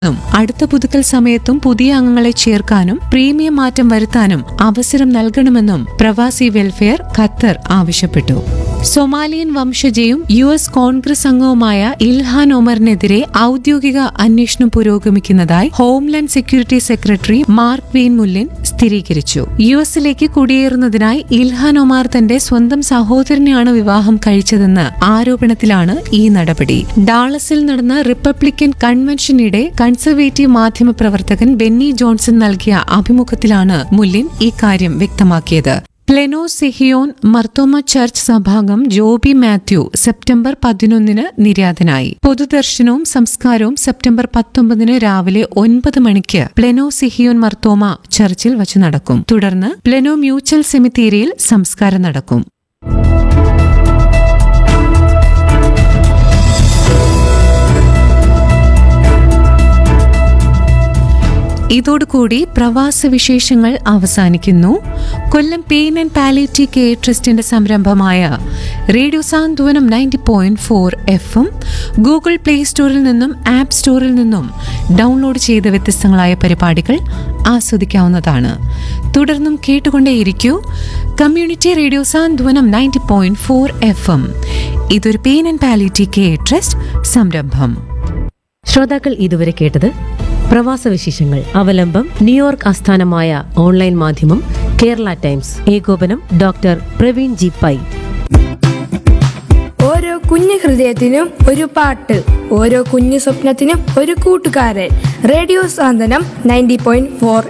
ും അടുത്ത പുതുക്കൽ സമയത്തും പുതിയ അംഗങ്ങളെ ചേർക്കാനും പ്രീമിയം മാറ്റം വരുത്താനും അവസരം നൽകണമെന്നും പ്രവാസി വെൽഫെയർ ഖത്തർ ആവശ്യപ്പെട്ടു സൊമാലിയൻ വംശജയും യു എസ് കോൺഗ്രസ് അംഗവുമായ ഇൽഹാൻ ഒമറിനെതിരെ ഔദ്യോഗിക അന്വേഷണം പുരോഗമിക്കുന്നതായി homeland security secretary Mark Wayne Mullin സ്ഥിരീകരിച്ചു യു എസിലേക്ക് കുടിയേറുന്നതിനായി ഇൽഹാൻ ഒമാർ തന്റെ സ്വന്തം സഹോദരനെയാണ് വിവാഹം കഴിച്ചതെന്ന് ആരോപണത്തിലാണ് ഈ നടപടി ഡാളസിൽ നടന്ന റിപ്പബ്ലിക്കൻ കൺവെൻഷനിടെ കൺസർവേറ്റീവ് മാധ്യമ പ്രവർത്തകൻ ബെന്നി ജോൺസൺ നൽകിയ അഭിമുഖത്തിലാണ് മുല്ലിൻ ഇക്കാര്യം വ്യക്തമാക്കിയത് പ്ലെനോ സിഹിയോൻ മർത്തോമ ചർച്ച് സഭാംഗം ജോബി മാത്യു സെപ്റ്റംബർ പതിനൊന്നിന് നിര്യാതനായി പൊതുദർശനവും സംസ്കാരവും സെപ്റ്റംബർ പത്തൊമ്പതിന് രാവിലെ ഒൻപത് മണിക്ക് പ്ലെനോ സിഹിയോൻ മർത്തോമ ചർച്ചിൽ വച്ച് നടക്കും തുടർന്ന് പ്ലെനോ മ്യൂച്വൽ സെമിത്തേരിയിൽ സംസ്കാരം നടക്കും ഇതോടുകൂടി പ്രവാസ വിശേഷങ്ങൾ അവസാനിക്കുന്നു Kollam pain and palliative care ട്രസ്റ്റിന്റെ സംരംഭമായ radio Santhwanam ninety point four എഫും ഗൂഗിൾ പ്ലേ സ്റ്റോറിൽ നിന്നും ആപ്പ് സ്റ്റോറിൽ നിന്നും ഡൗൺലോഡ് ചെയ്ത വ്യത്യസ്തങ്ങളായ പരിപാടികൾ ആസ്വദിക്കാവുന്നതാണ് തുടർന്നും കേട്ടുകൊണ്ടേയിരിക്കൂ community radio Santhwanam ninety point four F M ഇതൊരു pain and palliative care trust സംരംഭം ശ്രോതാക്കൾ ഇതുവരെ കേട്ടത് പ്രവാസ വിശേഷങ്ങൾ അവലംബം ന്യൂയോർക്ക് ആസ്ഥാനമായ ഓൺലൈൻ മാധ്യമം കേരള ടൈംസ് ഏകോപനം ഡോക്ടർ പ്രവീൺ ജി പൈ ഓരോ കുഞ്ഞു ഹൃദയത്തിനും ഒരു പാട്ട് ഓരോ കുഞ്ഞു സ്വപ്നത്തിനും ഒരു കൂട്ടുകാരൻ radio Santhwanam ninety point four